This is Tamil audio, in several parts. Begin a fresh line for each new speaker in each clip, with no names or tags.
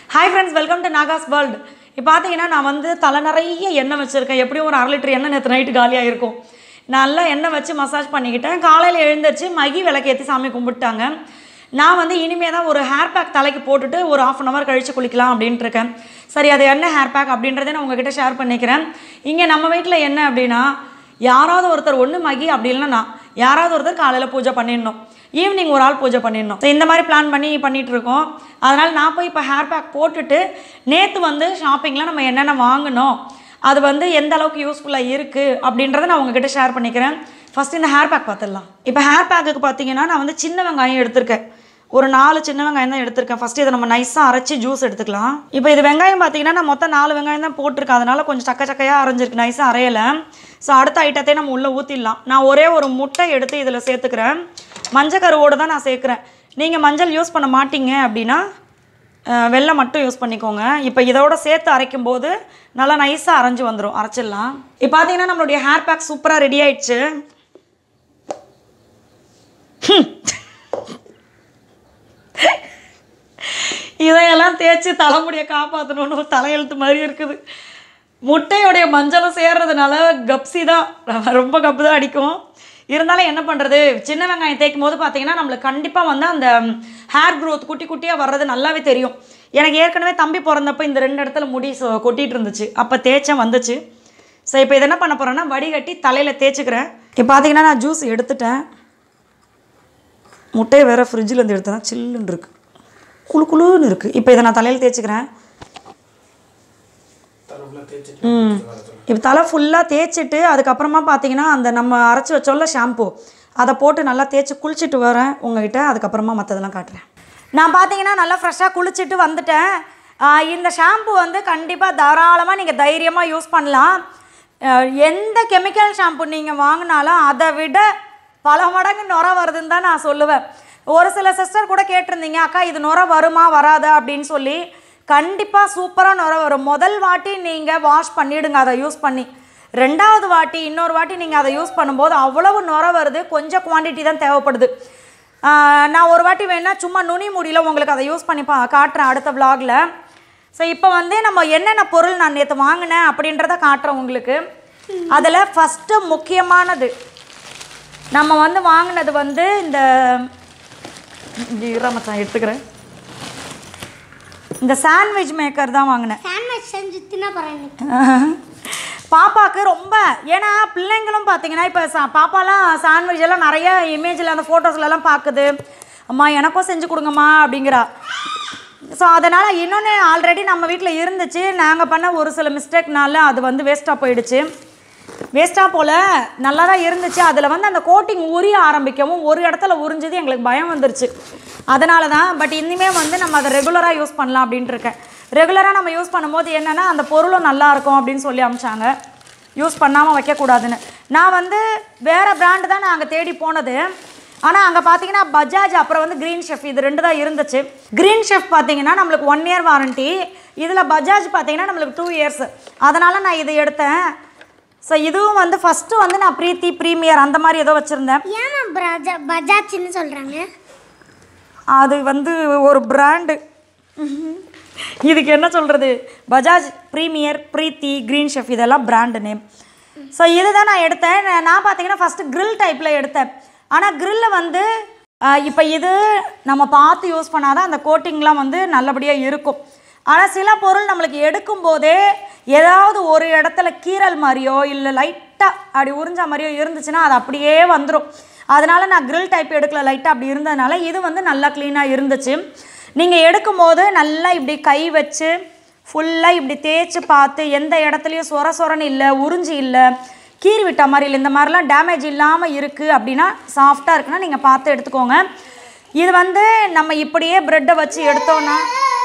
hi friends welcome to Naga's world இப்போ பார்த்தீங்கன்னா நான் வந்து தலை நிறைய எண்ணெய் வச்சுருக்கேன் எப்படியும் ஒரு அரை லிட்டர் எண்ணெய் நேற்று நைட்டு காலியாக இருக்கும் நல்லா எண்ணெய் வச்சு மசாஜ் பண்ணிக்கிட்டேன் காலையில் எழுந்திரிச்சு மகி விளக்கேற்றி சாமி கும்பிட்டாங்க நான் வந்து இனிமே தான் ஒரு ஹேர் பேக் தலைக்கு போட்டுட்டு ஒரு ஆஃப் அன் ஹவர் கழித்து குளிக்கலாம் அப்படின்ட்டு இருக்கேன் சரி அது என்ன ஹேர் பேக் அப்படின்றத நான் உங்ககிட்ட ஷேர் பண்ணிக்கிறேன் இங்கே நம்ம வீட்டில் என்ன அப்படின்னா யாராவது ஒருத்தர் ஒன்று மகி அப்படி இல்லைன்னா நான் யாராவது ஒருத்தர் காலையில் பூஜை பண்ணிடணும் ஈவினிங் ஒரு ஆள் பூஜை பண்ணிடணும் So, இந்த மாதிரி பிளான் பண்ணி பண்ணிட்டு இருக்கோம் அதனால் நான் போய் இப்போ ஹேர் பேக் போட்டுட்டு நேற்று வந்து ஷாப்பிங்கில் நம்ம என்னென்ன வாங்கினோம் அது வந்து எந்த அளவுக்கு யூஸ்ஃபுல்லாக இருக்குது அப்படின்றத நான் உங்ககிட்ட ஷேர் பண்ணிக்கிறேன் ஃபஸ்ட் இந்த ஹேர் பேக் பார்த்துடலாம் இப்போ ஹேர் பேக்குக்கு பார்த்தீங்கன்னா நான் வந்து சின்ன வெங்காயம் எடுத்திருக்கேன் ஒரு நாலு சின்ன வெங்காயம் தான் எடுத்திருக்கேன் ஃபஸ்ட்டு இதை நம்ம நைஸாக அரைச்சி ஜூஸ் எடுத்துக்கலாம் இப்போ இது வெங்காயம் பார்த்தீங்கன்னா நான் மொத்தம் நாலு வெங்காயம் தான் போட்டிருக்கேன் அதனால கொஞ்சம் சக்க சக்கையாக அரைஞ்சிருக்கு நைஸாக அரையலை ஸோ அடுத்த ஐட்டத்தை நம்ம உள்ளே ஊற்றிடலாம் நான் ஒரே ஒரு முட்டை எடுத்து இதில் சேர்த்துக்கிறேன் மஞ்சள் கருவோடு தான் நான் சேர்க்குறேன் நீங்கள் மஞ்சள் யூஸ் பண்ண மாட்டீங்க அப்படின்னா அஹ், வெல்லம் மட்டும் யூஸ் பண்ணிக்கோங்க இப்போ இதோட சேர்த்து அரைக்கும் போது நல்லா நைஸாக அரைஞ்சு வந்துடும் அரைச்சிடலாம் இப்போ பார்த்தீங்கன்னா நம்மளுடைய ஹேர் பேக் சூப்பராக ரெடி ஆயிடுச்சு இதையெல்லாம் தேய்ச்சி தலைமுடியை காப்பாற்றணும்னு ஒரு தலையெழுத்து மாதிரி இருக்குது முட்டையோடைய மஞ்சளும் சேர்றதுனால கப்சி தான் ரொம்ப கப்பு தான் அடிக்கும் இருந்தாலும் என்ன பண்ணுறது சின்ன வெங்காயம் தேய்க்கும் போது பார்த்தீங்கன்னா நம்மளுக்கு கண்டிப்பாக வந்து அந்த ஹேர் growth குட்டி குட்டியாக வர்றது நல்லாவே தெரியும் எனக்கு ஏற்கனவே தம்பி பிறந்தப்போ இந்த ரெண்டு இடத்துல முடி சொ- கொட்டிட்டு இருந்துச்சு அப்போ தேய்ச்சேன் வந்துச்சு ஸோ இப்போ இதை என்ன பண்ண போகிறேன்னா வடிகட்டி தலையில் தேய்ச்சிக்கிறேன் இப்போ பார்த்தீங்கன்னா நான் ஜூஸ் எடுத்துட்டேன் முட்டையை வேறு ஃப்ரிட்ஜில் இருந்து எடுத்தேன் சில்லுன்னு இருக்குது குளு குளுன்னு இருக்குது இப்போ இதை நான் தலையில் தேய்ச்சிக்கிறேன் ம் இப்போ தலை ஃபுல்லாக தேய்ச்சிட்டு அதுக்கப்புறமா பார்த்தீங்கன்னா அந்த நம்ம அரைச்சி வச்சோம்ல ஷாம்பு அதை போட்டு நல்லா தேய்ச்சி குளிச்சுட்டு வரேன் உங்ககிட்ட அதுக்கப்புறமா மற்றதெல்லாம் காட்டுறேன் நான் பார்த்தீங்கன்னா நல்லா ஃப்ரெஷ்ஷாக குளிச்சுட்டு வந்துட்டேன் ஆஹ் இந்த ஷாம்பு வந்து கண்டிப்பாக தாராளமாக நீங்கள் தைரியமாக யூஸ் பண்ணலாம் ஆஹ் எந்த கெமிக்கல் ஷாம்பு நீங்கள் வாங்கினாலும் அதை விட பல மடங்கு நுர வருதுன்னு தான் நான் சொல்லுவேன் ஒரு சில சிஸ்டர் கூட கேட்டிருந்தீங்க அக்கா இது நுர வருமா வராதா அப்படின்னு சொல்லி கண்டிப்பாக சூப்பராக நுர வரும் முதல் வாட்டி நீங்கள் வாஷ் பண்ணிவிடுங்க அதை யூஸ் பண்ணி ரெண்டாவது வாட்டி இன்னொரு வாட்டி நீங்கள் அதை யூஸ் பண்ணும்போது அவ்வளவு நுர வருது கொஞ்சம் குவான்டிட்டி தான் தேவைப்படுது ஆஹ் நான் ஒரு வாட்டி வேணா சும்மா நுனி முடியல உங்களுக்கு அதை யூஸ் பண்ணி பா காட்டுறேன் அடுத்த vlogல ஸோ இப்போ வந்து நம்ம என்னென்ன பொருள் நான் நேற்று வாங்கினேன் அப்படின்றத காட்டுறேன் உங்களுக்கு அதில் ஃபஸ்ட்டு முக்கியமானது நம்ம வந்து வாங்கினது வந்து இந்த இரு மச்சான் எடுத்துக்கிறேன் இந்த சாண்ட்விச் மேக்கர் தான் வாங்கினேன்
சாண்ட்விச் செஞ்சு தின்ன போகிறேன் இன்னைக்கு
பாப்பாவுக்கு ரொம்ப ஏன்னா பிள்ளைங்களும் பார்த்தீங்கன்னா இப்போ சா பாப்பாலாம் சாண்ட்விச் எல்லாம் நிறைய இமேஜில் அந்த ஃபோட்டோஸ்லலாம் பார்க்குது அம்மா எனக்கும் செஞ்சு கொடுங்கம்மா அப்படிங்கிறா ஸோ அதனால் இன்னொன்று ஆல்ரெடி நம்ம வீட்டில் இருந்துச்சு நாங்கள் பண்ண ஒரு சில மிஸ்டேக்னால அது வந்து வேஸ்ட்டாக போயிடுச்சு வேஸ்ட்டாக போல் நல்லா தான் இருந்துச்சு அதில் வந்து அந்த கோட்டிங் உரிய ஆரம்பிக்கவும் ஒரு இடத்துல உறிஞ்சது எங்களுக்கு பயம் வந்துருச்சு அதனால தான் பட் இனிமே வந்து நம்ம அதை ரெகுலராக யூஸ் பண்ணலாம் அப்படின்ட்டு இருக்கேன் ரெகுலராக நம்ம யூஸ் பண்ணும்போது என்னென்னா அந்த பொருளும் நல்லா இருக்கும் அப்படின்னு சொல்லி அமிச்சாங்க யூஸ் பண்ணாமல் வைக்கக்கூடாதுன்னு நான் வந்து வேறு பிராண்டு தான் நான் அங்கே தேடி போனது ஆனால் அங்கே பார்த்தீங்கன்னா பஜாஜ் அப்புறம் வந்து க்ரீன் ஷெஃப் இது ரெண்டு தான் இருந்துச்சு க்ரீன் ஷெஃப் பார்த்தீங்கன்னா நம்மளுக்கு ஒன் இயர் வாரண்ட்டி இதில் பஜாஜ் பார்த்தீங்கன்னா நம்மளுக்கு டூ இயர்ஸ் அதனால் நான் இது எடுத்தேன் ஸோ இதுவும் வந்து ஃபஸ்ட்டு வந்து நான் ப்ரீத்தி ப்ரீமியர் அந்த மாதிரி ஏதோ வச்சுருந்தேன்
ஏமா பஜா பஜாஜ்னு சொல்கிறாங்க
அது வந்து ஒரு பிராண்டு இதுக்கு என்ன சொல்கிறது Bajaj premier Preethi green chef இதெல்லாம் பிராண்டு நேம் ஸோ இதுதான் நான் எடுத்தேன் நான் நான் பார்த்தீங்கன்னா ஃபஸ்ட்டு grill டைப்பில் எடுத்தேன் ஆனால் grill வந்து இப்போ இது நம்ம பார்த்து யூஸ் பண்ணாதான் அந்த கோட்டிங்லாம் வந்து நல்லபடியாக இருக்கும் ஆனால் சில பொருள் நம்மளுக்கு எடுக்கும் போதே ஏதாவது ஒரு இடத்துல கீறல் மாதிரியோ இல்லை லைட்டாக அப்படி உறிஞ்ச மாதிரியோ இருந்துச்சுன்னா அது அப்படியே வந்துடும் அதனால நான் grill டைப் எடுக்கல லைட்டாக அப்படி இருந்ததுனால இது வந்து நல்லா க்ளீனாக இருந்துச்சு நீங்கள் எடுக்கும்போது நல்லா இப்படி கை வச்சு ஃபுல்லாக இப்படி தேய்ச்சி பார்த்து எந்த இடத்துலையும் சொர சொரன்னு இல்லை உறிஞ்சி இல்லை கீறி விட்ட மாதிரி இல்லை இந்த மாதிரிலாம் டேமேஜ் இல்லாமல் இருக்குது அப்படின்னா சாஃப்டாக இருக்குன்னா நீங்கள் பார்த்து எடுத்துக்கோங்க இது வந்து நம்ம இப்படியே ப்ரெட்டை வச்சு எடுத்தோன்னா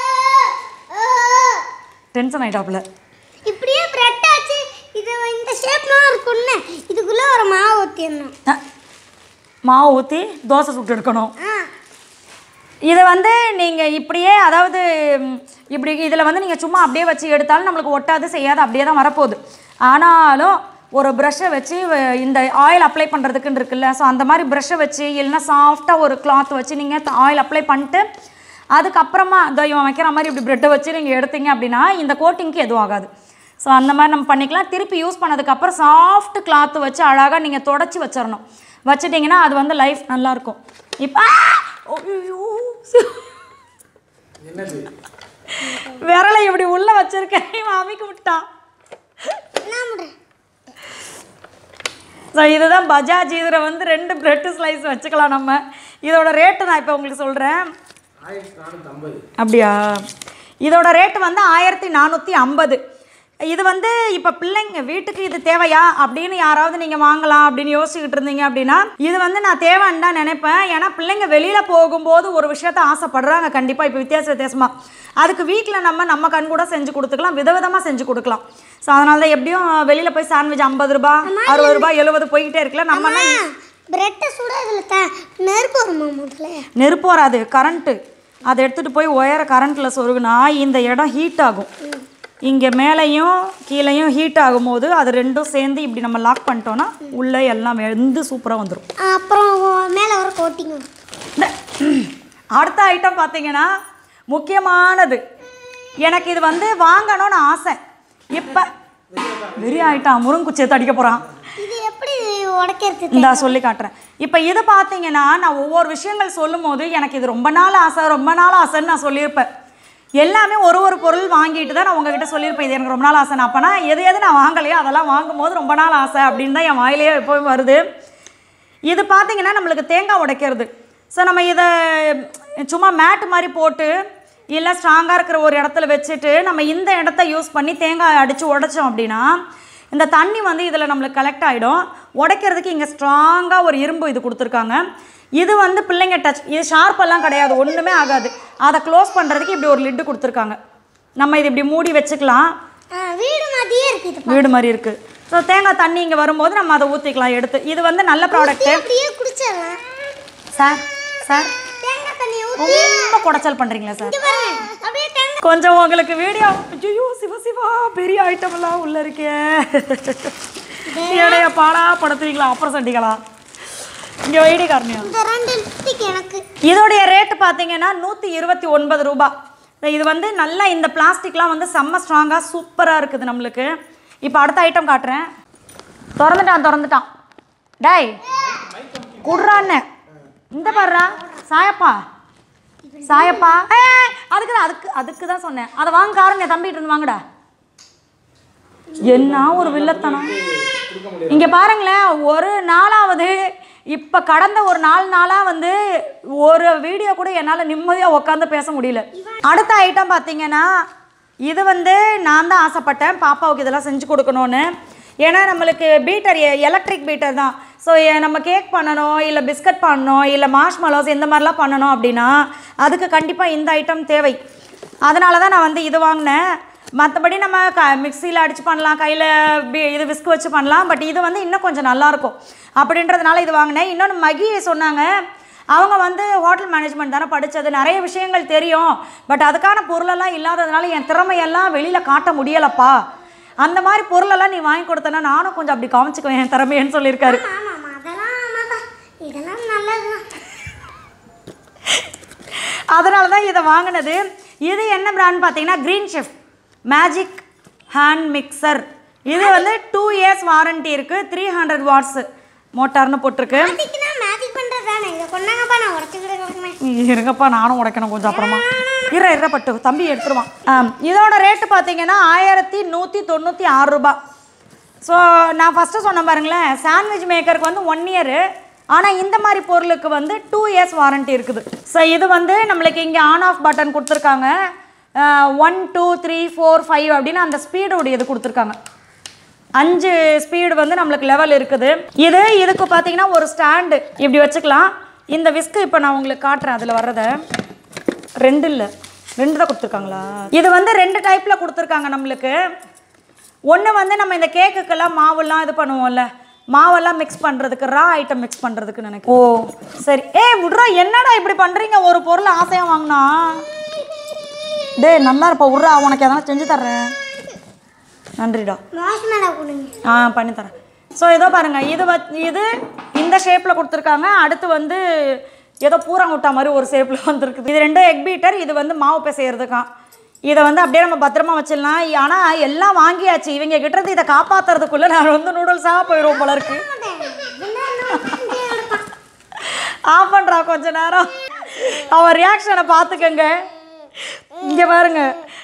டென்ஷன் ஆகிட்டாப்புல
இப்படியே பிரெட் ஆச்சு இது இந்த ஷேப்லாம் இருக்கும்னு இதுக்குள்ளே ஒரு மாவு ஊற்றிடணும்
அஹ், மாவு ஊற்றி தோசை சுட்டு எடுக்கணும்
ஆ
இது வந்து நீங்கள் இப்படியே அதாவது ம், இப்படி இதில் வந்து நீங்கள் சும்மா அப்படியே வச்சு எடுத்தாலும் நம்மளுக்கு ஒட்டாது செய்யாது அப்படியே தான் வரப்போகுது ஆனாலும் ஒரு ப்ரஷ்ஷை வச்சு வ- இந்த ஆயில் அப்ளை பண்ணுறதுக்குன்னு இருக்குல்ல ஸோ அந்த மாதிரி ப்ரஷ்ஷை வச்சு இல்லைன்னா சாஃப்டாக ஒரு கிளாத் வச்சு நீங்கள் ஆயில் அப்ளை பண்ணிட்டு அதுக்கப்புறமா இதோ இவன் வைக்கிற மாதிரி இப்படி ப்ரெட்டை வச்சு நீங்கள் எடுத்தீங்க அப்படின்னா இந்த கோட்டிங்க்கு எதுவும் ஆகாது ஸோ அந்த மாதிரி நம்ம பண்ணிக்கலாம் திருப்பி யூஸ் பண்ணதுக்கப்புறம் சாஃப்ட் கிளாத்து வச்சு அழகாக நீங்கள் தொடச்சி வச்சிடணும் வச்சிட்டிங்கன்னா அது வந்து லைஃப் நல்லாயிருக்கும் இப்போ
என்னது
விரலை இப்படி உள்ளே வச்சிருக்கேன் இவன் அமைக்க விட்டான்
என்ன பண்ணுறேன்
ஸோ இதுதான் பஜாஜ் இதில் வந்து ரெண்டு பிரெட் ஸ்லைஸ் வச்சுக்கலாம் நம்ம இதோட ரேட்டு நான் இப்போ உங்களுக்கு சொல்கிறேன்
ஆயிரத்தி நானூற்றி ஐம்பது
அப்படியா இதோட ரேட்டு வந்து ஆயிரத்தி நானூற்றி ஐம்பது இது வந்து இப்போ பிள்ளைங்க வீட்டுக்கு இது தேவையா அப்படின்னு யாராவது நீங்கள் வாங்கலாம் அப்படின்னு யோசிச்சுக்கிட்டு இருந்தீங்க அப்படின்னா இது வந்து நான் தேவைன்னு தான் நினைப்பேன் ஏன்னா பிள்ளைங்க வெளியில் போகும்போது ஒரு விஷயத்த ஆசைப்படுறாங்க கண்டிப்பாக இப்போ வித்தியாச வித்தியாசமாக அதுக்கு வீட்டில் நம்ம நம்ம கண் கூட செஞ்சு கொடுத்துக்கலாம் விதவிதமாக செஞ்சு கொடுக்கலாம் ஸோ அதனால தான் எப்படியும் வெளியில் போய் சாண்ட்விச் ஐம்பது ரூபா அறுபது ரூபாய் எழுபது போய்கிட்டே இருக்குல்ல நம்ம
பிரெட்டை சுட இதில் த நெருப்பு வருமா முதல்ல
நெருப்பு வராது கரண்ட்டு அதை எடுத்துகிட்டு போய் ஒயரை கரண்ட்டில் சொருகுனா இந்த இடம் ஹீட் ஆகும் இங்கே மேலேயும் கீழேயும் ஹீட் ஆகும்போது அது ரெண்டும் சேர்ந்து இப்படி நம்ம லாக் பண்ணிட்டோன்னா உள்ளே எல்லாம் வெந்து சூப்பராக வந்துடும்
அப்புறம் மேலே வர கோட்டிங்
அடுத்த ஐட்டம் பார்த்தீங்கன்னா முக்கியமானது எனக்கு இது வந்து வாங்கணும்னு ஆசை இப்போ வெறி ஆயிட்டான் முருங்குச்சி எடுத்து அடிக்க போகிறான்
இது எப்படி உடைக்கிறது
இந்தா சொல்லி காட்டுறேன் இப்போ இது பார்த்தீங்கன்னா நான் ஒவ்வொரு விஷயங்கள் சொல்லும் போது எனக்கு இது ரொம்ப நாள் ஆசை ரொம்ப நாள் ஆசைன்னு நான் சொல்லியிருப்பேன் எல்லாமே ஒரு ஒரு பொருள் வாங்கிட்டு தான் நான் உங்ககிட்ட சொல்லியிருப்பேன் இது எனக்கு ரொம்ப நாள் ஆசை அப்போனா எது எது நான் வாங்கலையோ அதெல்லாம் வாங்கும்போது ரொம்ப நாள் ஆசை அப்படின்னு தான் என் வாயிலேயே எப்போவும் வருது இது பார்த்தீங்கன்னா நம்மளுக்கு தேங்காய் உடைக்கிறது ஸோ நம்ம இதை சும்மா மேட் மாதிரி போட்டு இல்லை ஸ்ட்ராங்காக இருக்கிற ஒரு இடத்துல வச்சுட்டு நம்ம இந்த இடத்த யூஸ் பண்ணி தேங்காய் அடித்து உடைச்சோம் அப்படின்னா இந்த தண்ணி வந்து இதில் நம்மளுக்கு கலெக்ட் ஆகிடும் உடைக்கிறதுக்கு இங்கே ஸ்ட்ராங்காக ஒரு இரும்பு இது கொடுத்துருக்காங்க இது வந்து பிள்ளைங்க டச் இது ஷார்ப்பெல்லாம் கிடையாது ஒன்றுமே ஆகாது அதை க்ளோஸ் பண்ணுறதுக்கு இப்படி ஒரு லிட்டு கொடுத்துருக்காங்க நம்ம இது இப்படி மூடி வச்சுக்கலாம்
வீடு மாதிரியே இருக்கு இது
வீடு மாதிரி இருக்குது ஸோ தேங்காய் தண்ணி இங்கே வரும்போது நம்ம அதை ஊற்றிக்கலாம் எடுத்து இது வந்து நல்ல ப்ராடக்ட்டு
அப்படியே குடிச்சிடலாம்
சார் சார்
தேங்காய் தண்ணியை ஊற்றி
ரொம்ப குடைச்சல் பண்ணுறீங்களா சார்
இங்க பாருங்க அப்படியே தேங்காய்
கொஞ்சம் உங்களுக்கு வீடியோ ஐயோ சிவ சிவா பெரிய ஐட்டம் எல்லாம் உள்ள இருக்கே ஏடைய பாடா படுத்துறீங்களா அப்புறம் சண்டிகளா இங்கே வைடி காரணியா
இந்த ரெண்டு லிப்ஸ்டிக் எனக்கு
இதோடைய ரேட்டு பார்த்தீங்கன்னா நூற்றி இருபத்தி ஒன்பது ரூபாய் இது வந்து நல்லா இந்த பிளாஸ்டிக்லாம் வந்து செம்ம ஸ்ட்ராங்காக சூப்பராக இருக்குது நம்மளுக்கு இப்போ அடுத்த ஐட்டம் காட்டுறேன் திறந்துட்டான் திறந்துட்டான் டேய் குடுறான்னு இந்த பாருடா சாயப்பா சாயப்பா ஏ அதுக்கு தான் அதுக்கு அதுக்கு தான் சொன்னேன் அதை வாங்க காரங்க தம்பிட்டு இருந்து வாங்கடா என்ன ஒரு வில்லத்தனம் இங்கே பாருங்களேன் ஒரு நாளாவது இப்போ கடந்த ஒரு நாலு நாளாக வந்து ஒரு வீடியோ கூட என்னால் நிம்மதியாக உட்காந்து பேச முடியல அடுத்த ஐட்டம் பார்த்தீங்கன்னா இது வந்து நான் தான் ஆசைப்பட்டேன் பாப்பாவுக்கு இதெல்லாம் செஞ்சு கொடுக்கணும்னு ஏன்னா நம்மளுக்கு பீட்டர் எலக்ட்ரிக் பீட்டர் தான் ஸோ நம்ம கேக் பண்ணணும் இல்லை பிஸ்கட் பண்ணணும் இல்லை மாஷ்மலோஸ் இந்த மாதிரிலாம் பண்ணணும் அப்படின்னா அதுக்கு கண்டிப்பாக இந்த ஐட்டம் தேவை அதனால தான் நான் வந்து இது வாங்கினேன் மற்றபடி நம்ம க மிக்சியில் அடித்து பண்ணலாம் கையில் இது விஸ்க் வச்சு பண்ணலாம் பட் இது வந்து இன்னும் கொஞ்சம் நல்லாயிருக்கும் அப்படின்றதுனால இது வாங்கினேன் இன்னொன்று மகி சொன்னாங்க அவங்க வந்து ஹோட்டல் மேனேஜ்மெண்ட் தானே படித்தது நிறைய விஷயங்கள் தெரியும் பட் அதுக்கான பொருளெல்லாம் இல்லாததுனால என் திறமையெல்லாம் வெளியில் காட்ட முடியலப்பா அந்த மாதிரி பொருளெல்லாம் நீ வாங்கி கொடுத்தனா நானும் கொஞ்சம் அப்படி காமிச்சுக்குவேன் என் திறமையன்னு சொல்லியிருக்காரு
ஆமாம் அதெல்லாம் ஆமாம் இதெல்லாம் நல்லதுதான்
அதனால தான் இதை வாங்கினது இது என்ன பிராண்ட் பார்த்தீங்கன்னா green chef magic hand mixer இது வந்து டூ இயர்ஸ் வாரண்டி இருக்குது த்ரீ ஹண்ட்ரட் வாட்ஸு மோட்டார்னு போட்டிருக்கு
மேஜிக்னா மேஜிக் பண்ணுறது தானே இதை கொண்டாங்கப்பா நான் உடச்சிக்கிட்டு கிடக்குமே
இருங்கப்பா நானும் உடைக்கணும் கொஞ்சம் அப்புறமா இற இற பட்டு தம்பி எடுத்துருவான் ஆம், இதோட ரேட்டு பார்த்தீங்கன்னா ஆயிரத்தி நூற்றி தொண்ணூற்றி ஆறு ரூபாய் ஸோ நான் ஃபஸ்ட்டு சொன்ன பாருங்களேன் சாண்ட்விச் மேக்கருக்கு வந்து ஒன் இயரு ஆனால் இந்த மாதிரி பொருளுக்கு வந்து டூ இயர்ஸ் வாரண்டி இருக்குது ஸோ இது வந்து நம்மளுக்கு இங்கே ஆன் ஆஃப் பட்டன் கொடுத்துருக்காங்க one two three four five அப்படின்னு அந்த ஸ்பீடோடைய இது கொடுத்துருக்காங்க அஞ்சு ஸ்பீடு வந்து நம்மளுக்கு லெவல் இருக்குது இது இதுக்கு பார்த்தீங்கன்னா ஒரு ஸ்டாண்டு இப்படி வச்சுக்கலாம் இந்த விஸ்க்கு இப்போ நான் உங்களுக்கு காட்டுறேன் அதில் வர்றதை ரெண்டு இல்லை ரெண்டு தான் கொடுத்துருக்காங்களா இது வந்து ரெண்டு டைப்பில் கொடுத்துருக்காங்க நம்மளுக்கு ஒன்று வந்து நம்ம இந்த கேக்குக்கெல்லாம் மாவுலாம் இது பண்ணுவோம்ல மாவெல்லாம் மிக்ஸ் பண்ணுறதுக்கு ரா ஐட்டம் மிக்ஸ் பண்ணுறதுக்கு நினைக்கிறேன் ஓ சரி ஏய் விட்றா என்னடா இப்படி பண்ணுறீங்க ஒரு பொருள் ஆசையாக வாங்கினா டேய் நல்லா இருப்பா விட்றா உனக்கு எதனா செஞ்சு தர்றேன் நன்றிடா
மாஸ்மேலா கொடுங்க
ஆ பண்ணித்தரேன் ஸோ இதோ பாருங்கள் இது வ இது இந்த ஷேப்பில் கொடுத்துருக்காங்க அடுத்து வந்து ஏதோ பூரங்குட்டா மாதிரி ஒரு ஷேப்பில் வந்திருக்குது இது ரெண்டும் எக் பீட்டர் இது வந்து மாவு பிசையறதுக்காம் இதை வந்து அப்படியே நம்ம பத்திரமா வச்சிடலாம் ஆனால் எல்லாம் வாங்கியாச்சு இவங்க கிட்ட இருந்து இதை காப்பாத்துறதுக்குள்ள நான் வந்து நூடுல்ஸாக போயிடுவோம் போல இருக்கு ஆஃப் பண்ணுறா கொஞ்ச நேரம் அவன் ரியாக்ஷனை பார்த்துக்கங்க இங்கே பாருங்க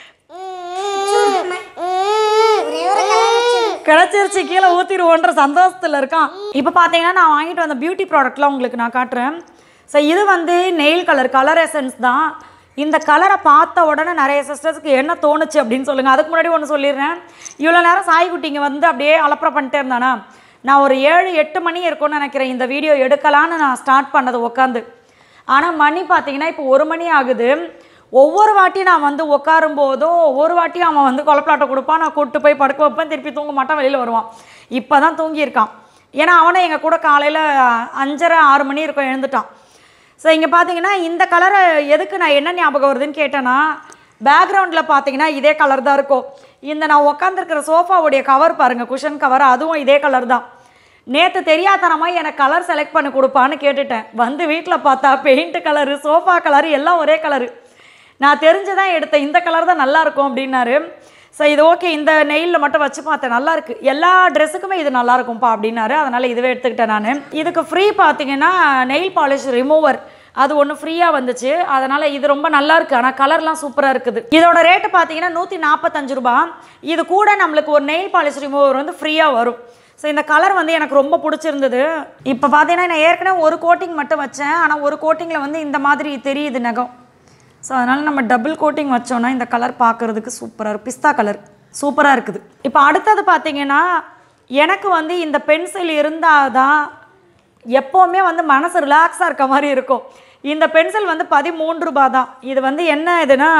ஒரே ஒரு கலர் வச்சு
கிடச்சிருச்சு கீழே ஊற்றிடுவோன்ற சந்தோஷத்தில் இருக்கான் இப்போ பார்த்தீங்கன்னா நான் வாங்கிட்டு வந்த பியூட்டி ப்ராடக்ட்லாம் உங்களுக்கு நான் காட்டுறேன் ஸோ இது வந்து நெயில் கலர் கலர் எசன்ஸ் தான் இந்த கலரை பார்த்த உடனே நிறைய சிஸ்டர்ஸ்க்கு என்ன தோணுச்சு அப்படின்னு சொல்லுங்கள் அதுக்கு முன்னாடி ஒன்று சொல்லிடுறேன் இவ்வளோ நேரம் சாய்குட்டிங்க வந்து அப்படியே அலப்பறை பண்ணிட்டே இருந்தானா நான் ஒரு ஏழு எட்டு மணி இருக்கும்னு நினைக்கிறேன் இந்த வீடியோ எடுக்கலான்னு நான் ஸ்டார்ட் பண்ணது உட்காந்து ஆனால் மணி பார்த்தீங்கன்னா இப்போ ஒரு மணி ஆகுது ஒவ்வொரு வாட்டியும் நான் வந்து உட்காரும் போதும் ஒவ்வொரு வாட்டியும் அவன் வந்து கொலப்பலாட்டை கொடுப்பான் நான் கூப்பிட்டு போய் படுக்க வைப்பேன் திருப்பி தூங்க மாட்டான் வெளியில் வருவான் இப்போ தான் தூங்கியிருக்கான் ஏன்னா அவனே எங்கள் கூட காலையில் அஞ்சரை ஆறு மணி இருக்கும் எழுந்துட்டான் ஸோ இங்கே பார்த்தீங்கன்னா இந்த கலரை எதுக்கு நான் என்ன ஞாபகம் வருதுன்னு கேட்டேன்னா பேக்ரவுண்டில் பார்த்தீங்கன்னா இதே கலர் தான் இருக்கும் இந்த நான் உட்காந்துருக்கிற சோஃபாவுடைய கவர் பாருங்கள் குஷன் கவர் அதுவும் இதே கலர் தான் நேற்று தெரியாதனமாக எனக்கு கலர் செலக்ட் பண்ணி கொடுப்பான்னு கேட்டுட்டேன் வந்து வீட்டில் பார்த்தா பெயிண்ட் கலரு சோஃபா கலரு எல்லாம் ஒரே கலரு நான் தெரிஞ்சுதான் எடுத்தேன் இந்த கலர் தான் நல்லா இருக்கும் அப்படின்னாரு ஸோ இது ஓகே இந்த நெயிலில் மட்டும் வச்சு பார்த்தேன் நல்லா இருக்கு எல்லா ட்ரெஸ்ஸுக்குமே இது நல்லா இருக்கும்ப்பா அப்படின்னாரு அதனால் இதுவே எடுத்துக்கிட்டேன் நான் இதுக்கு ஃப்ரீ பார்த்தீங்கன்னா நெயில் பாலிஷ் ரிமூவர் அது ஒன்று ஃப்ரீயாக வந்துச்சு அதனால் இது ரொம்ப நல்லா இருக்கு ஆனால் கலர்லாம் சூப்பராக இருக்குது இதோட ரேட்டு பார்த்தீங்கன்னா நூற்றி நாற்பத்தஞ்சு ரூபா இது கூட நம்மளுக்கு ஒரு நெயில் பாலிஷ் ரிமூவர் வந்து ஃப்ரீயாக வரும் ஸோ இந்த கலர் வந்து எனக்கு ரொம்ப பிடிச்சிருந்தது இப்போ பார்த்தீங்கன்னா நான் ஏற்கனவே ஒரு கோட்டிங் மட்டும் வச்சேன் ஆனால் ஒரு கோட்டிங்கில் வந்து இந்த மாதிரி தெரியுது நகம் ஸோ அதனால் நம்ம டபுள் கோட்டிங் வச்சோன்னா இந்த கலர் பார்க்குறதுக்கு சூப்பராக இருக்கும் பிஸ்தா கலர் சூப்பராக இருக்குது இப்போ அடுத்தது பார்த்தீங்கன்னா எனக்கு வந்து இந்த பென்சில் இருந்தால் தான் எப்போவுமே வந்து மனசு ரிலாக்ஸாக இருக்க மாதிரி இருக்கும் இந்த பென்சில் வந்து பதிமூன்று ரூபா தான் இது வந்து என்ன இதுனா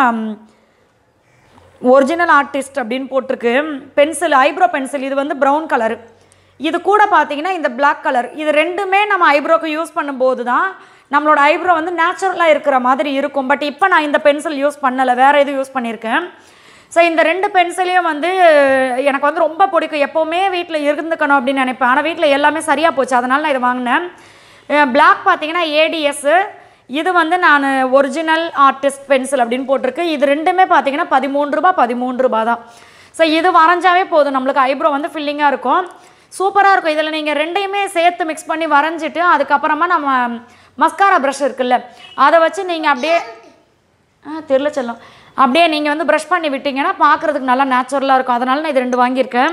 ஒரிஜினல் ஆர்டிஸ்ட் அப்படின்னு போட்டிருக்கு பென்சில் ஐப்ரோ பென்சில் இது வந்து ப்ரௌன் கலர் இது கூட பார்த்தீங்கன்னா இந்த Black கலர் இது ரெண்டுமே நம்ம ஐப்ரோக்கு யூஸ் பண்ணும்போது தான் நம்மளோட ஐப்ரோ வந்து நேச்சுரலாக இருக்கிற மாதிரி இருக்கும் பட் இப்போ நான் இந்த பென்சில் யூஸ் பண்ணலை வேறு எதுவும் யூஸ் பண்ணியிருக்கேன் ஸோ இந்த ரெண்டு பென்சிலையும் வந்து எனக்கு வந்து ரொம்ப பிடிக்கும் எப்போவுமே வீட்டில் இருந்துக்கணும் அப்படின்னு நினைப்பேன் ஆனால் வீட்டில் எல்லாமே சரியாக போச்சு அதனால் நான் இதை வாங்கினேன் பிளாக் பார்த்தீங்கன்னா ஏடிஎஸ்ஸு இது வந்து நான் ஒரிஜினல் ஆர்டிஸ்ட் பென்சில் அப்படின்னு போட்டிருக்கு இது ரெண்டுமே பார்த்தீங்கன்னா பதிமூன்று ரூபா பதிமூன்று ரூபா தான் ஸோ இது வரைஞ்சாவே போதும் நம்மளுக்கு ஐப்ரோ வந்து ஃபில்லிங்காக இருக்கும் சூப்பராக இருக்கும் இதில் நீங்கள் ரெண்டையுமே சேர்த்து மிக்ஸ் பண்ணி வரைஞ்சிட்டு அதுக்கப்புறமா நம்ம மஸ்காரா ப்ரஷ் இருக்குல்ல அதை வச்சு நீங்கள் அப்படியே ஆ தெரில செல்லம் அப்படியே நீங்கள் வந்து ப்ரஷ் பண்ணி விட்டீங்கன்னா பார்க்குறதுக்கு நல்லா நேச்சுரலாக இருக்கும் அதனால நான் இது ரெண்டு வாங்கியிருக்கேன்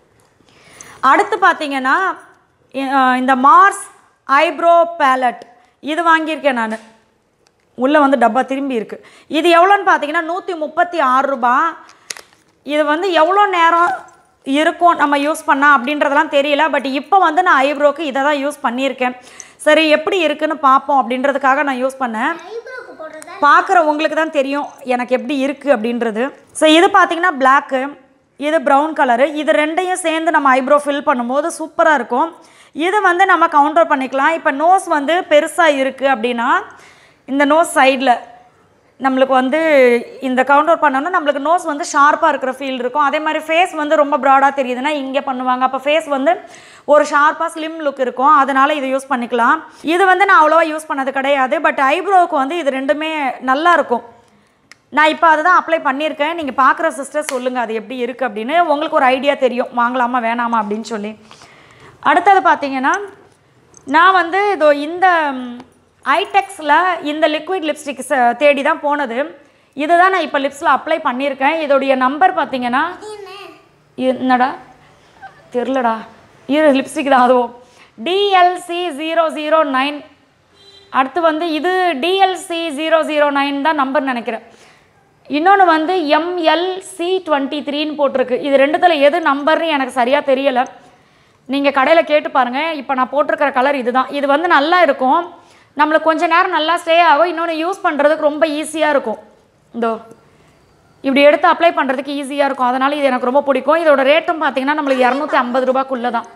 அடுத்து பார்த்தீங்கன்னா இ- ஆ, இந்த மார்ஸ் ஐப்ரோ பேலட் இது வாங்கியிருக்கேன் நான் உள்ளே வந்து டப்பா திரும்பி இருக்குது இது எவ்வளோன்னு பார்த்தீங்கன்னா நூற்றி முப்பத்தி ஆறு ரூபா இது வந்து எவ்வளோ நேரம் இருக்கும் நம்ம யூஸ் பண்ணால் அப்படின்றதெல்லாம் தெரியல பட் இப்போ வந்து நான் ஐப்ரோக்கு இதை தான் யூஸ் பண்ணியிருக்கேன் சரி எப்படி இருக்குன்னு பார்ப்போம் அப்படின்றதுக்காக நான் யூஸ் பண்ணேன்
ஐப்ரோக்கு போடுறதா
பார்க்குற உங்களுக்கு தான் தெரியும் எனக்கு எப்படி இருக்குது அப்படின்றது ஸோ இது பார்த்தீங்கன்னா பிளாக்கு இது ப்ரௌன் கலரு இது ரெண்டையும் சேர்ந்து நம்ம ஐப்ரோ ஃபில் பண்ணும்போது சூப்பராக இருக்கும் இது வந்து நம்ம கவுண்டர் பண்ணிக்கலாம் இப்போ நோஸ் வந்து பெருசாக இருக்குது அப்படின்னா இந்த நோஸ் சைடில் நம்மளுக்கு வந்து இந்த கவுண்டர் பண்ணோம்னா நம்மளுக்கு நோஸ் வந்து ஷார்ப்பாக இருக்கிற ஃபீல் இருக்கும் அதே மாதிரி ஃபேஸ் வந்து ரொம்ப ப்ராடாக தெரியுதுன்னா இங்கே பண்ணுவாங்க அப்போ ஃபேஸ் வந்து ஒரு ஷார்ப்பாக ஸ்லிம் லுக் இருக்கும் அதனால் இதை யூஸ் பண்ணிக்கலாம் இது வந்து நான் அவ்வளோவா யூஸ் பண்ணது கிடையாது பட் ஐப்ரோவுக்கு வந்து இது ரெண்டுமே நல்லா இருக்கும் நான் இப்போ அதை தான் அப்ளை பண்ணியிருக்கேன் நீங்கள் பார்க்குற சிஸ்டர் சொல்லுங்கள் அது எப்படி இருக்குது அப்படின்னு உங்களுக்கு ஒரு ஐடியா தெரியும் வாங்கலாமா வேணாமா அப்படின்னு சொல்லி அடுத்தது பார்த்தீங்கன்னா நான் வந்து இதோ இந்த ஐடெக்ஸில் இந்த லிக்விட் லிப்ஸ்டிக்ஸ் தேடி தான் போனது இதுதான் நான் இப்போ லிப்ஸில் அப்ளை பண்ணியிருக்கேன் இதோடைய நம்பர் பார்த்தீங்கன்னா என்னடா தெரிலடா இரு லிப்ஸ்டிக் தான் அதுவும் டிஎல்சி ஜீரோ ஜீரோ நைன் அடுத்து வந்து இது டிஎல்சி ஜீரோ ஜீரோ நைன் தான் நம்பர் நினைக்கிறேன் இன்னொன்று வந்து எம்எல்சி டுவெண்ட்டி த்ரீன்னு போட்டிருக்கு இது ரெண்டுத்தில் எது நம்பர்னு எனக்கு சரியாக தெரியலை நீங்கள் கடையில் கேட்டு பாருங்கள் இப்போ நான் போட்டிருக்கிற கலர் இதுதான் இது வந்து நல்லா இருக்கும் நம்மளுக்கு கொஞ்ச நேரம் நல்லா ஸ்டே ஆகும் இன்னொன்று யூஸ் பண்ணுறதுக்கு ரொம்ப ஈஸியாக இருக்கும் இந்தோ இப்படி எடுத்து அப்ளை பண்ணுறதுக்கு ஈஸியாக இருக்கும் அதனால் இது எனக்கு ரொம்ப பிடிக்கும் இதோட ரேட்டும் பார்த்தீங்கன்னா நம்மளுக்கு இரநூத்தி ஐம்பது ரூபாய்க்குள்ளே தான்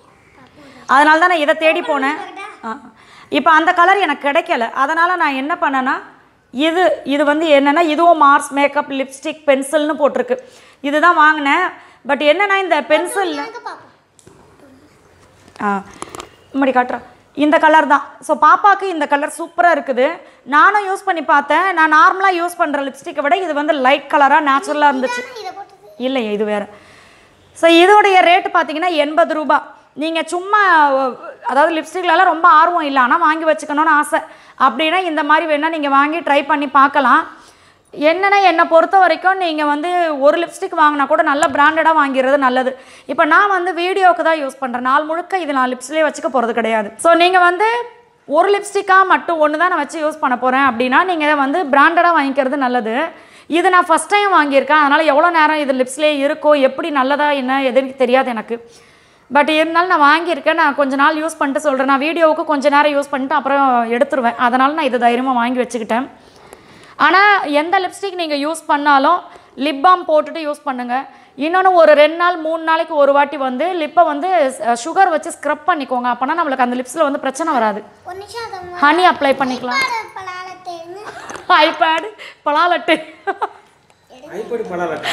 அதனால தான் நான் இதை தேடி போனேன் இப்போ அந்த கலர் எனக்கு கிடைக்கல அதனால் நான் என்ன பண்ணேன்னா இது இது வந்து என்னென்னா இதுவும் மார்ஸ் மேக்கப் லிப்ஸ்டிக் பென்சில்னு போட்டிருக்கு இதுதான் வாங்கினேன் பட் என்னென்னா இந்த பென்சிலில்
பார்ப்போம்
ஆ முன்னாடி காட்டுறேன் இந்த கலர் தான் ஸோ பாப்பாவுக்கு இந்த கலர் சூப்பராக இருக்குது நானும் யூஸ் பண்ணி பார்த்தேன் நான் நார்மலாக யூஸ் பண்ணுற லிப்ஸ்டிக்கை விட இது வந்து லைட் கலராக நேச்சுரலாக இருந்துச்சு
இதை போட்டது
இல்லையே இது வேறு ஸோ இதோடைய ரேட்டு பார்த்தீங்கன்னா எண்பது ரூபா நீங்கள் சும்மா அஹ், அதாவது லிப்ஸ்டிக்லலாம் ரொம்ப ஆர்வம் இல்லை ஆனால் வாங்கி வச்சுக்கணும்னு ஆசை அப்படின்னா இந்த மாதிரி வேணால் நீங்கள் வாங்கி ட்ரை பண்ணி பார்க்கலாம் என்னென்னா என்னை பொறுத்த வரைக்கும் நீங்கள் வந்து ஒரு லிப்ஸ்டிக் வாங்கினா கூட நல்ல பிராண்டடாக வாங்கிடுறது நல்லது இப்போ நான் வந்து வீடியோவுக்கு தான் யூஸ் பண்ணுறேன் நாள் முழுக்க இது நான் லிப்ஸ்லேயே வச்சுக்க போகிறது கிடையாது ஸோ நீங்கள் வந்து ஒரு லிப்ஸ்டிக்காக மட்டும் ஒன்று தான் நான் வச்சு யூஸ் பண்ண போகிறேன் அப்படின்னா நீங்கள் வந்து பிராண்டடாக வாங்கிக்கிறது நல்லது இது நான் ஃபஸ்ட் டைம் வாங்கியிருக்கேன் அதனால் எவ்வளோ நேரம் இது லிப்ஸ்லேயே இருக்கோ எப்படி நல்லதா என்ன எதுன்னு தெரியாது எனக்கு பட் இருந்தாலும் நான் வாங்கியிருக்கேன் நான் கொஞ்ச நாள் யூஸ் பண்ணிட்டு சொல்கிறேன் நான் வீடியோவுக்கு கொஞ்ச நேரம் யூஸ் பண்ணிட்டு அப்புறம் எடுத்துருவேன் அதனால் நான் இது தைரியமாக வாங்கி வச்சுக்கிட்டேன் ஆனால் எந்த லிப்ஸ்டிக் நீங்கள் யூஸ் பண்ணாலும் லிப் பாம் போட்டுட்டு யூஸ் பண்ணுங்கள் இன்னொன்று ஒரு ரெண்டு நாள் மூணு நாளைக்கு ஒரு வாட்டி வந்து லிப்பை வந்து சுகர் வச்சு ஸ்க்ரப் பண்ணிக்கோங்க அப்போனா நம்மளுக்கு அந்த லிப்ஸில் வந்து பிரச்சனை வராது
ஒரு நிமிஷம் அதை
ஹனி அப்ளை பண்ணிக்கலாம்
பலாலத்தேன்னு
ஐபேடு பலாலட்டு
ஐப்படி படாலட்டா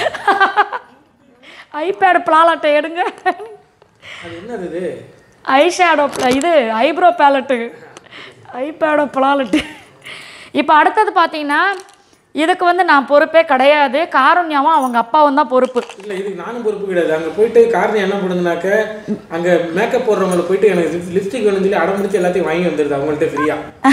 ஐபேடு பலாலட்டை எடுங்க
அது என்னது இது
ஐ ஷேடோ இது ஐப்ரோ பேலட்டு ஐபேடோ பலாலட்டு இப்போ அடுத்தது பார்த்தீங்கன்னா இதுக்கு வந்து நான் பொறுப்பே கிடையாது காருண்யாவும் அவங்க அப்பாவும் தான் பொறுப்பு
இல்லை இதுக்கு நானும் பொறுப்பு கிடையாது அங்கே போயிட்டு காரணம் என்ன பண்ணுதுனாக்க அங்கே மேக்கப் போடுறவங்கள போயிட்டு எனக்கு லிப்ஸ்டிக் வேணும்னு சொல்லி அடம்பிடிச்சு எல்லாத்தையும் வாங்கி வந்துடுது அவங்கள்ட்ட ஃப்ரீயாக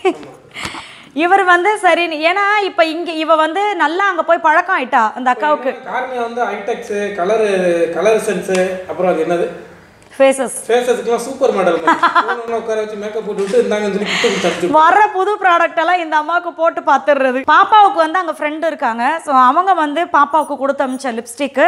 இவர் வந்து சரி ஏன்னா இப்போ இங்கே இவ வந்து நல்லா அங்கே போய் பழக்கம் ஆயிட்டா அந்த அக்காவுக்கு
காரணியா வந்து ஐடெக்ஸு கலரு கலர் சென்ஸு அப்புறம் அது என்னது
ஃபேஸஸ்
ஃபேஸஸ்க்குலாம் சூப்பர் மாடல் உட்கார வச்சு மேக்கப் போட்டு விட்டு இருந்தாங்கன்னு சொல்லி கிட்ட தச்சு
வர புது ப்ராடக்ட் எல்லாம் இந்த அம்மாவுக்கு போட்டு பார்த்துடுறது பாப்பாவுக்கு வந்து அங்கே ஃப்ரெண்டு இருக்காங்க ஸோ அவங்க வந்து பாப்பாவுக்கு கொடுத்து அமிச்ச லிப்ஸ்டிக்கு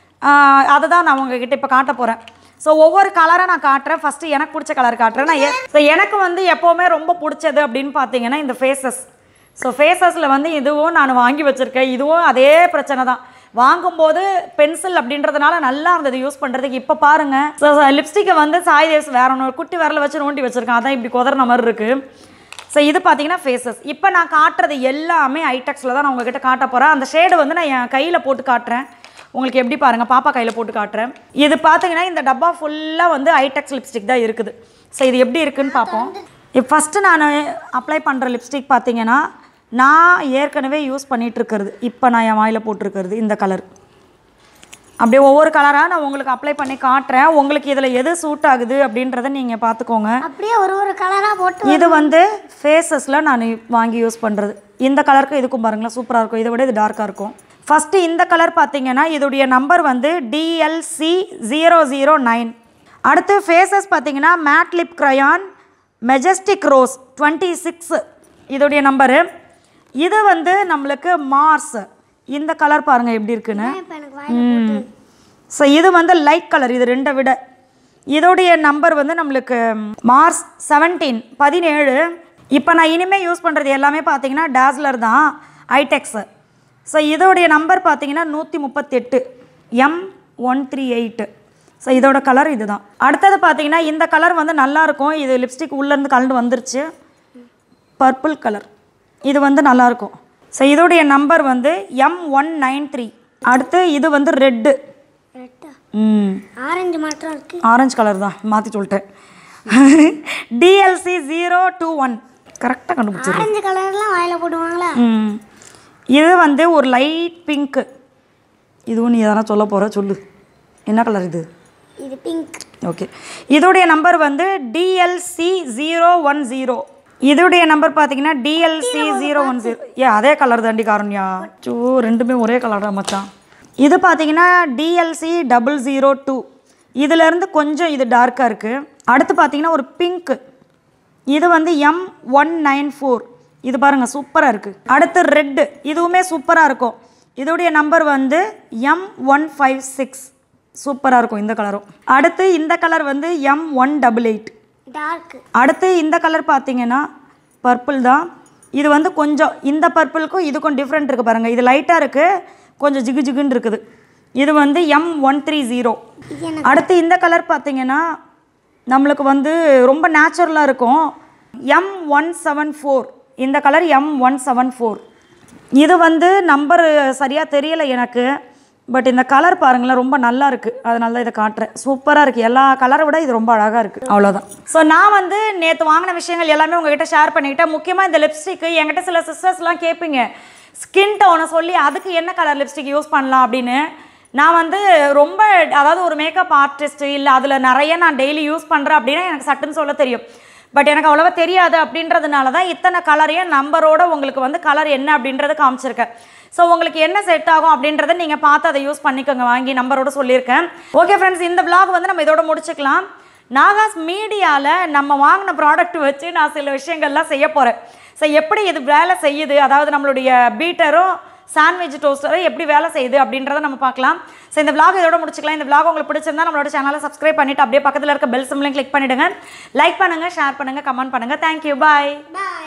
அதை தான் நான் உங்ககிட்ட இப்போ காட்ட போகிறேன் ஸோ ஒவ்வொரு கலராக நான் காட்டுறேன் ஃபஸ்ட்டு எனக்கு பிடிச்ச கலர் காட்டுறேன் நான் ஸோ எனக்கு வந்து எப்போவுமே ரொம்ப பிடிச்சது அப்படின்னு பார்த்தீங்கன்னா இந்த ஃபேஸஸ் ஸோ ஃபேஸஸில் வந்து இதுவும் நான் வாங்கி வச்சுருக்கேன் இதுவும் அதே பிரச்சனை தான் வாங்கும்போது பென்சில் அப்படின்றதுனால நல்லா இருந்தது யூஸ் பண்ணுறதுக்கு இப்போ பாருங்கள் ஸோ லிப்ஸ்டிக்கை வந்து சாய் தேவ்ஸ் வேற ஒன்று குட்டி விரல வச்சு நோண்டி வச்சுருக்கேன் அதான் இப்படி குதறின மாதிரி இருக்குது ஸோ இது பார்த்தீங்கன்னா ஃபேஸஸ் இப்போ நான் காட்டுறது எல்லாமே ஐடெக்ஸில் தான் நான் உங்ககிட்ட காட்ட போகிறேன் அந்த ஷேடு வந்து நான் என் கையில் போட்டு காட்டுறேன் உங்களுக்கு எப்படி பாருங்கள் பாப்பா கையில் போட்டு காட்டுறேன் இது பார்த்தீங்கன்னா இந்த டப்பா ஃபுல்லாக வந்து ஐடெக்ஸ் லிப்ஸ்டிக் தான் இருக்குது ஸோ இது எப்படி இருக்குன்னு பார்ப்போம் இப்போ ஃபஸ்ட்டு நான் அப்ளை பண்ணுற லிப்ஸ்டிக் பார்த்தீங்கன்னா நான் ஏற்கனவே யூஸ் பண்ணிட்டு இருக்கிறது இப்போ நான் என் வாயில் போட்டிருக்கிறது இந்த கலர் அப்படியே ஒவ்வொரு கலராக நான் உங்களுக்கு அப்ளை பண்ணி காட்டுறேன் உங்களுக்கு இதில் எது சூட் ஆகுது அப்படின்றத நீங்கள் பார்த்துக்கோங்க
அப்படியே ஒரு ஒரு கலராக போட்டு
இது வந்து ஃபேஸஸில் நான் வாங்கி யூஸ் பண்ணுறது இந்த கலருக்கு இதுக்கும் பாருங்களேன் சூப்பராக இருக்கும் இதை விட இது டார்க்காக இருக்கும் ஃபஸ்ட்டு இந்த கலர் பார்த்தீங்கன்னா இதோடைய நம்பர் வந்து டிஎல்சி ஜீரோ ஜீரோ நைன் அடுத்து ஃபேஸஸ் பார்த்தீங்கன்னா matte lip crayon majestic rose twenty six இதோடைய நம்பரு இது வந்து நம்மளுக்கு மார்ஸ் இந்த கலர் பாருங்கள் எப்படி இருக்குன்னு
இப்போ எனக்கு வாய்
ஸோ இது வந்து லைட் கலர் இது ரெண்டை விட இதோடைய நம்பர் வந்து நம்மளுக்கு மார்ச் செவன்டீன் பதினேழு இப்போ நான் இனிமேல் யூஸ் பண்ணுறது எல்லாமே பார்த்தீங்கன்னா டாஸ்லர் தான் ஐடெக்ஸு ஸோ இதோடைய நம்பர் பார்த்தீங்கன்னா நூற்றி முப்பத்தெட்டு M one three eight so இதோட கலர் இதுதான் அடுத்தது பார்த்தீங்கன்னா இந்த கலர் வந்து நல்லாயிருக்கும் இது லிப்ஸ்டிக் உள்ளேருந்து கலந்து வந்துருச்சு பர்பிள் கலர் இது வந்து நல்லாயிருக்கும் ஸோ இதோடைய நம்பர் வந்து எம் ஒன் நைன் த்ரீ அடுத்து இது வந்து ரெட்டு
ரெட்டா
ம்
ஆரஞ்சு மட்டும் இருக்கு
ஆரஞ்சு கலர் தான் மாற்றி சொல்லிட்டேன் டிஎல்சி ஜீரோ டூ ஒன் கரெக்டாக கண்டுபிடிச்சிரு
ஆரஞ்சு கலர்லாம் வாயில போடுவாங்களா
ம் இது வந்து ஒரு லைட் பிங்க்கு இதுவும் நீ எதனா சொல்ல போகிற சொல்லு என்ன கலர் இது
இது பிங்க்
ஓகே இதோடைய நம்பர் வந்து டிஎல்சி ஜீரோ ஒன் ஜீரோ இதோடைய நம்பர் பார்த்தீங்கன்னா DLC zero one zero A அதே கலர் தாண்டி காரண்யா சோ ரெண்டுமே ஒரே கலர் தான் மச்சான் இது பார்த்தீங்கன்னா டிஎல்சி டபுள் ஜீரோ டூ இதுலேருந்து கொஞ்சம் இது டார்க்காக இருக்குது அடுத்து பார்த்தீங்கன்னா ஒரு பிங்க்கு இது வந்து எம் ஒன் நைன் ஃபோர் இது பாருங்கள் சூப்பராக இருக்குது அடுத்து ரெட்டு இதுவுமே சூப்பராக இருக்கும் இதோடைய நம்பர் வந்து எம் ஒன் ஃபைவ் சிக்ஸ் சூப்பராக இருக்கும் இந்த கலரும் அடுத்து இந்த கலர் வந்து M one double eight
dark
அடுத்து இந்த கலர் பார்த்தீங்கன்னா பர்பிள் தான் இது வந்து கொஞ்சம் இந்த பர்பிளுக்கும் இதுக்கும் டிஃப்ரெண்ட் இருக்குது பாருங்கள் இது லைட்டாக இருக்குது கொஞ்சம் ஜிகு ஜிகுன்னு இருக்குது இது வந்து எம் ஒன் த்ரீ ஜீரோ
இது எனக்கு
அடுத்து இந்த கலர் பார்த்தீங்கன்னா நம்மளுக்கு வந்து ரொம்ப நேச்சுரலாக இருக்கும் எம் ஒன் செவன் ஃபோர் இந்த colour M one seven four இது வந்து நம்பர் சரியாக தெரியலை எனக்கு பட் இந்த கலர் பாருங்களேன் ரொம்ப நல்லா இருக்குது அதனால தான் இதை காட்டுறேன் சூப்பராக இருக்குது எல்லா கலரை விட இது ரொம்ப அழகாக இருக்குது அவ்வளோதான் ஸோ நான் வந்து நேற்று வாங்கின விஷயங்கள் எல்லாமே உங்ககிட்ட ஷேர் பண்ணிக்கிட்டேன் முக்கியமாக இந்த லிப்ஸ்டிக்கு என்கிட்ட சில சிஸ்டர்ஸ்லாம் கேட்பீங்க ஸ்கின் டோனை சொல்லி அதுக்கு என்ன கலர் லிப்ஸ்டிக் யூஸ் பண்ணலாம் அப்படின்னு நான் வந்து ரொம்ப அதாவது ஒரு மேக்கப் ஆர்டிஸ்ட் இல்லை அதில் நிறைய நான் டெய்லி யூஸ் பண்ணுறேன் அப்படின்னா எனக்கு சட்டுன்னு சொல்ல தெரியும் பட் எனக்கு அவ்வளோவா தெரியாது அப்படின்றதுனால தான் இத்தனை கலரையும் நம்பரோட உங்களுக்கு வந்து கலர் என்ன அப்படின்றத காமிச்சிருக்கேன் ஸோ உங்களுக்கு என்ன செட் ஆகும் அப்படின்றத நீங்கள் பார்த்து அதை யூஸ் பண்ணிக்கோங்க வாங்கி நம்பரோட சொல்லியிருக்கேன் ஓகே ஃப்ரெண்ட்ஸ் இந்த vlog வந்து நம்ம இதோட முடிச்சுக்கலாம் நாகாஸ் மீடியாவில் நம்ம வாங்கின ப்ராடக்ட் வச்சு நான் சில விஷயங்கள்லாம் செய்ய போகிறேன் ஸோ எப்படி இது வேலை செய்யுது அதாவது நம்மளுடைய பீட்டரும் சாண்ட்விச் டோஸ்டரும் எப்படி வேலை செய்யுது அப்படின்றத நம்ம பார்க்கலாம் ஸோ இந்த vlog இதோட முடிச்சுக்கலாம் இந்த vlog உங்களுக்கு பிடிச்சிருந்தா நம்மளோட சேனலை சப்ஸ்கிரைப் பண்ணிட்டு அப்படியே பக்கத்தில் இருக்க பெல் சிம்லையும் கிளிக் பண்ணிடுங்க லைக் பண்ணுங்கள் ஷேர் பண்ணுங்கள் கமெண்ட் பண்ணுங்கள் தேங்க்யூ பாய்
பாய்